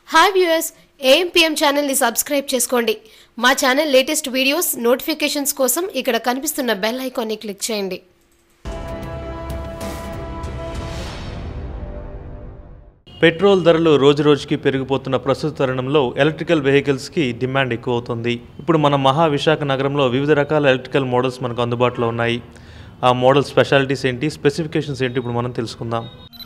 Hi viewers AMPM ఛానల్ని subscribe చేసుకోండి మా ఛానల్ లేటెస్ట్ వీడియోస్ నోటిఫికేషన్స్ కోసం ఇక్కడ కనిపిస్తున్న బెల్ ఐకాన్ని క్లిక్ చేయండి పెట్రోల్ ధరలు రోజురోజుకి పెరిగిపోతున్న ప్రస్తుత తరుణంలో ఎలక్ట్రికల్ వెహికల్స్కి డిమాండ్ ఎక్కువ అవుతుంది ఇప్పుడు మన మహా విశాఖ నగరంలో వివిధ రకాల ఎలక్ట్రికల్ మోడల్స్ మనకు అందుబాటులో ఉన్నాయి ఆ మోడల్ స్పెషాలిటీస్ ఏంటి స్పెసిఫికేషన్స్ ఏంటి ఇప్పుడు మనం తెలుసుకుందాం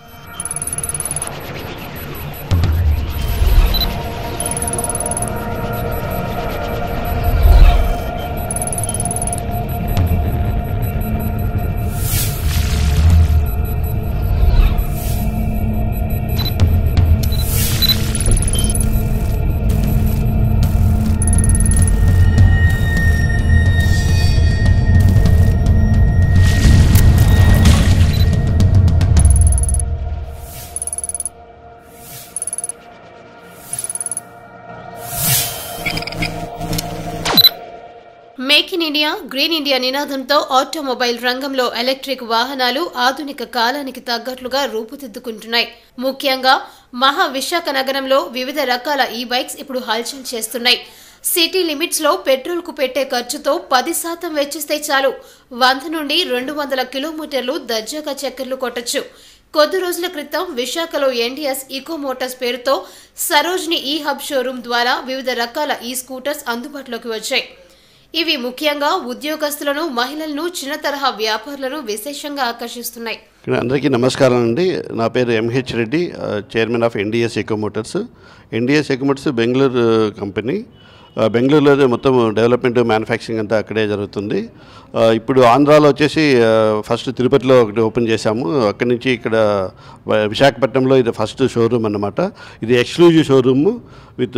make in India green India నినాదంతో ఆటోమొబైల్ రంగంలో ఎలక్ట్రిక్ వాహనాలు ఆధునిక కాలానికి తగ్గట్లుగా రూపుదిద్దుకుంటున్నాయి ముఖ్యంగా మహా విశాఖ నగరంలో వివిధ రకాల ఈ బైక్స్ ఇప్పుడు హల్చల్ చేస్తున్నాయి సిటీ లిమిట్స్ లో పెట్రోల్ కు పెట్టే ఖర్చుతో పది శాతం వెచ్చిస్తే చాలు వంద నుండి రెండు వందల కిలోమీటర్లు దర్జాగా చక్కర్లు కొట్టొచ్చు కొద్ది రోజుల క్రితం విశాఖలో ఎన్టీఎస్ ఈకో మోటార్స్ పేరుతో సరోజ్ని ఈ హబ్ షోరూం ద్వారా వివిధ రకాల ఈ స్కూటర్స్ అందుబాటులోకి వచ్చాయి ఇవి ముఖ్యంగా ఉద్యోగస్తులను మహిళలను చిన్న తరహా వ్యాపారులను విశేషంగా ఆకర్షిస్తున్నాయి అందరికీ నమస్కారం అండి నా పేరు ఎంహెచ్ రెడ్డి ఆ, chairman of NDS eco motors NDS eco motors Bengaluru company ఆ, బెంగళూరులో మొత్తం డెవలప్మెంట్ మ్యానుఫ్యాక్చరింగ్ అంతా అక్కడే జరుగుతుంది ఆ, ఇప్పుడు ఆంధ్రాలో వచ్చేసి ఆ, ఫస్ట్ తిరుపతిలో ఒకటి ఓపెన్ చేశాము అక్కడి నుంచి ఇక్కడ వ- విశాఖపట్నంలో ఇది ఫస్ట్ షోరూమ్ అన్నమాట ఇది ఎక్స్క్లూజివ్ షోరూమ్ విత్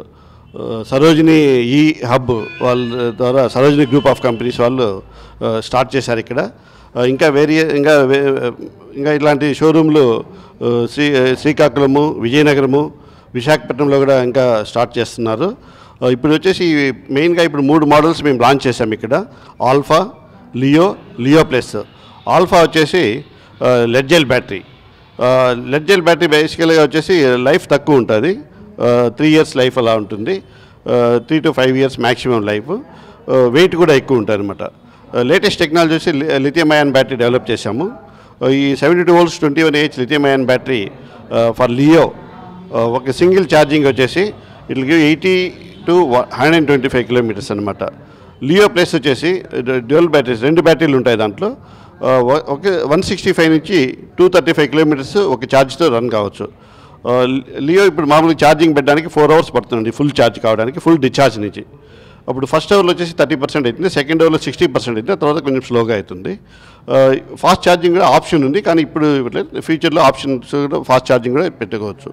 ఆ, సరోజిని ఈ హబ్ వాళ్ళ ద్వారా సరోజిని గ్రూప్ ఆఫ్ కంపెనీస్ వాళ్ళు ఆ, స్టార్ట్ చేశారు ఇక్కడ ఆ, ఇంకా వేరే ఇంకా వే- ఇంకా ఇట్లాంటి షోరూమ్లు ఆ, శ్రీ శ్రీకాకుళము విజయనగరము విశాఖపట్నంలో కూడా ఇంకా స్టార్ట్ చేస్తున్నారు ఆ, ఇప్పుడు వచ్చేసి మెయిన్గా ఇప్పుడు మూడు మోడల్స్ మేము లాంచ్ చేసాం ఇక్కడ alpha Leo Leo plus alpha వచ్చేసి లెడ్జెల్ బ్యాటరీ లెడ్జెల్ బ్యాటరీ బేసికల్గా వచ్చేసి లైఫ్ తక్కువ ఉంటుంది త్రీ ఇయర్స్ లైఫ్ అలా ఉంటుంది three to five years maximum life weight కూడా ఎక్కువ ఉంటుంది అనమాట లేటెస్ట్ టెక్నాలజీ వచ్చి లిథియం అయాన్ బ్యాటరీ డెవలప్ చేశాము Uh, ఈ seventy two volts twenty one H lithium ion battery for Leo ఒక సింగిల్ ఛార్జింగ్ వచ్చేసి it give eighty to hundred and twenty five kilometres అనమాట లియో ప్లస్ వచ్చేసి dual batteries రెండు బ్యాటరీలు ఉంటాయి దాంట్లో ఆ, ఒ- ఒక వన్ సిక్స్టీ ఫైవ్ నుంచి టూ థర్టీ ఫైవ్ కిలోమీటర్స్ ఒక ఛార్జ్తో రన్ కావచ్చు ఆ, లియో ఇప్పుడు మామూలుగా ఛార్జింగ్ పెట్టడానికి ఫోర్ అవర్స్ పడుతుంది ఫుల్ ఛార్జ్ కావడానికి ఫుల్ డిశ్చార్జ్ నుంచి అప్పుడు ఫస్ట్ అవర్లో వచ్చేసి థర్టీ పర్సెంట్ అవుతుంది సెకండ్ అవర్లో సిక్స్టీ పర్సెంట్ అవుతుంది తర్వాత కొంచెం స్లోగా అవుతుంది ఆ, ఫాస్ట్ ఛార్జింగ్ కూడా ఆప్షన్ ఉంది కానీ ఇప్పుడు ఇవ్వట్లేదు. ఫ్యూచర్లో ఆప్షన్స్ కూడా ఫాస్ట్ ఛార్జింగ్ కూడా పెట్టుకోవచ్చు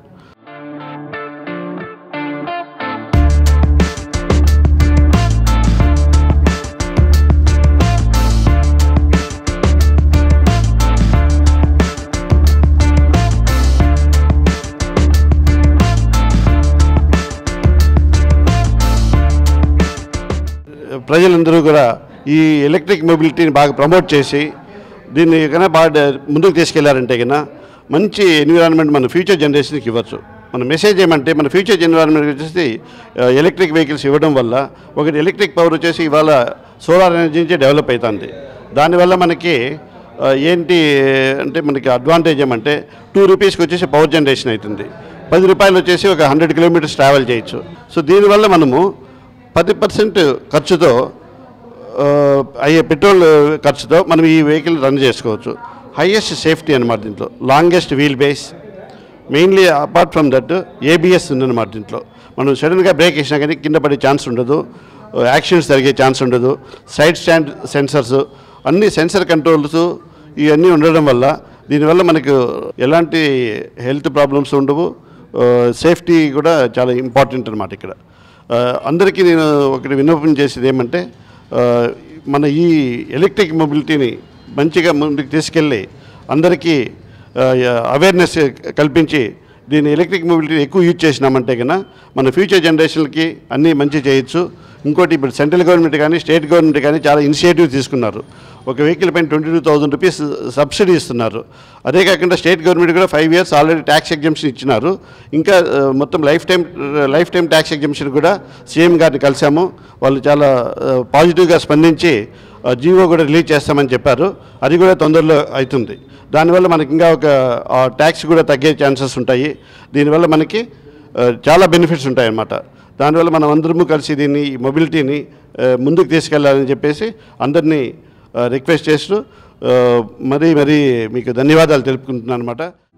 ప్రజలందరూ కూడా ఈ ఎలక్ట్రిక్ మొబిలిటీని బాగా ప్రమోట్ చేసి దీన్ని కన్నా బాగా డ- ముందుకు తీసుకెళ్లారంటే కన్నా మంచి ఎన్విరాన్మెంట్ మన ఫ్యూచర్ జనరేషన్కి ఇవ్వచ్చు మన మెసేజ్ ఏమంటే మన ఫ్యూచర్ ఎన్విరాన్మెంట్ వచ్చేసి ఆ, ఎలక్ట్రిక్ వెహికల్స్ ఇవ్వడం వల్ల ఒకటి ఎలక్ట్రిక్ పవర్ వచ్చేసి ఇవాళ సోలార్ ఎనర్జీ నుంచే డెవలప్ అవుతుంది దానివల్ల మనకి ఆ, ఏంటి అంటే మనకి అడ్వాంటేజ్ ఏమంటే టూ రూపీస్కి వచ్చేసి పవర్ జనరేషన్ అవుతుంది పది రూపాయలు వచ్చేసి ఒక హండ్రెడ్ కిలోమీటర్స్ ట్రావెల్ చేయొచ్చు సో దీనివల్ల మనము పది పర్సెంట్ ఖర్చుతో ఆ, అయ్యే పెట్రోల్ ఖర్చుతో మనం ఈ వెహికల్ రన్ చేసుకోవచ్చు హైయెస్ట్ సేఫ్టీ అనమాట దీంట్లో longest wheel base mainly apart from that ABS ఉందన్నమాట దీంట్లో మనం సడన్గా బ్రేక్ వేసినా కానీ కింద పడే ఛాన్స్ ఉండదు యాక్సిడెంట్స్ జరిగే ఛాన్స్ ఉండదు సైడ్ స్టాండ్ సెన్సర్స్ అన్ని సెన్సర్ కంట్రోల్స్ ఇవన్నీ ఉండడం వల్ల దీనివల్ల మనకు ఎలాంటి హెల్త్ ప్రాబ్లమ్స్ ఉండవు సేఫ్టీ కూడా చాలా ఇంపార్టెంట్ అనమాట ఇక్కడ ఆ, అందరికీ నేను ఒకటి విన్నపం చేసేది ఏమంటే ఆ, మన ఈ ఎలక్ట్రిక్ మొబిలిటీని మంచిగా ముందుకు తీసుకెళ్ళి అందరికీ అవేర్నెస్ కల్పించి దీన్ని ఎలక్ట్రిక్ మొబిలిటీ ఎక్కువ యూజ్ చేసినామంటే కన్నా మన ఫ్యూచర్ జనరేషన్కి అన్నీ మంచి చేయొచ్చు ఇంకోటి ఇప్పుడు సెంట్రల్ గవర్నమెంట్ కానీ స్టేట్ గవర్నమెంట్ కానీ చాలా ఇనిషియేటివ్ తీసుకున్నారు ఒక వెహికల్ పైన twenty two thousand rupees subsidy ఇస్తున్నారు అదే కాకుండా స్టేట్ గవర్నమెంట్ కూడా five years already tax exemption ఇచ్చినారు ఇంకా ఆ, మొత్తం life time life time tax exemption కూడా సీఎం గారిని కలిసాము వాళ్ళు చాలా ఆ, పాజిటివ్గా స్పందించి ఆ, జీవో కూడా రిలీజ్ చేస్తామని చెప్పారు అది కూడా తొందరలో అవుతుంది దానివల్ల మనకి ఇంకా ఒక ట్యాక్స్ కూడా తగ్గే ఛాన్సెస్ ఉంటాయి దీనివల్ల మనకి ఆ, చాలా బెనిఫిట్స్ ఉంటాయన్నమాట దానివల్ల మనం అందరము కలిసి దీన్ని ఈ మొబిలిటీని ఆ, ముందుకు తీసుకెళ్లాలని చెప్పేసి అందరినీ రిక్వెస్ట్ చేస్తూ ఆ, మరీ మరీ మీకు ధన్యవాదాలు తెలుపుకుంటున్నాను అనమాట